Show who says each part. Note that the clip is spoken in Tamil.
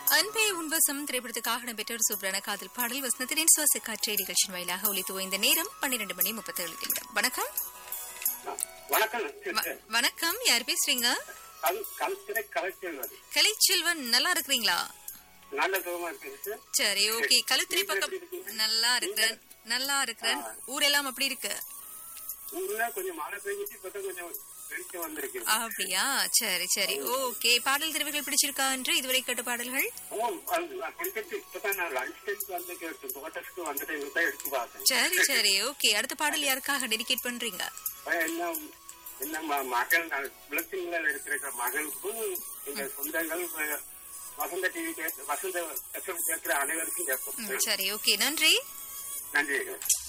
Speaker 1: அன்பே உன்வசம் திரைப்படத்துக்காக நடைபெற்ற ஒரு சூப்பரான காதல் பாடல் வசனத்தின் சுவாச காற்றை நிகழ்ச்சியின் வாயிலாக ஒலித்து இந்த நேரம் பன்னிரண்டு மணி முப்பத்தேழு நிமிடம் வணக்கம்
Speaker 2: வணக்கம்
Speaker 1: வ-
Speaker 2: சிஸ்டர்.
Speaker 1: வணக்கம் யார் பேசுறீங்க
Speaker 2: கல் கல்சிறை கலைச்செல்வன்
Speaker 1: கலைச்செல்வன் நல்லா இருக்கிறீங்களா
Speaker 2: நல்ல சுகமா இருக்கு சிஸ்டர்.
Speaker 1: சரி ஓகே கழுத்திரி
Speaker 2: நீங்க
Speaker 1: பக்கம்
Speaker 2: எப்படி இருக்கீங்க?
Speaker 1: நல்லா இருக்கிறேன் நல்லா இருக்கிறேன் ஊரெல்லாம் அப்படி இருக்கு
Speaker 2: ஊர்ல கொஞ்சம் மழை பெஞ்சிட்டு இப்பதான் கொஞ்சம் வெளிச்சம் வந்திருக்கு
Speaker 1: அப்படியா சரி சரி ஓகே பாடல் தெரிவுகள் பிடிச்சிருக்கா என்று இதுவரை கேட்ட பாடல்கள்
Speaker 2: ஓ, அது நான் குடிச்சிட்டு இப்பதான் நான் லஞ்ச் டைம்க்கு வந்து கேட்டேன் தோட்டத்துக்கு வந்த டைம் தான் எடுத்து பார்த்தேன்
Speaker 1: சரி சரி ஓகே அடுத்த பாடல் யாருக்காக டெடிகேட் பண்றீங்க
Speaker 2: அஹ் என்ன என்ன ம- மகள் விளக்கங்கள இருக்கிற மகளுக்கும் எங்க சொந்தங்கள் அஹ், வசந்த டிவி கேட்க வசந்த எஃப்எம் கேட்கிற அனைவருக்கும் கேட்போம்
Speaker 1: ம், சரி ஓகே நன்றி
Speaker 2: நன்றி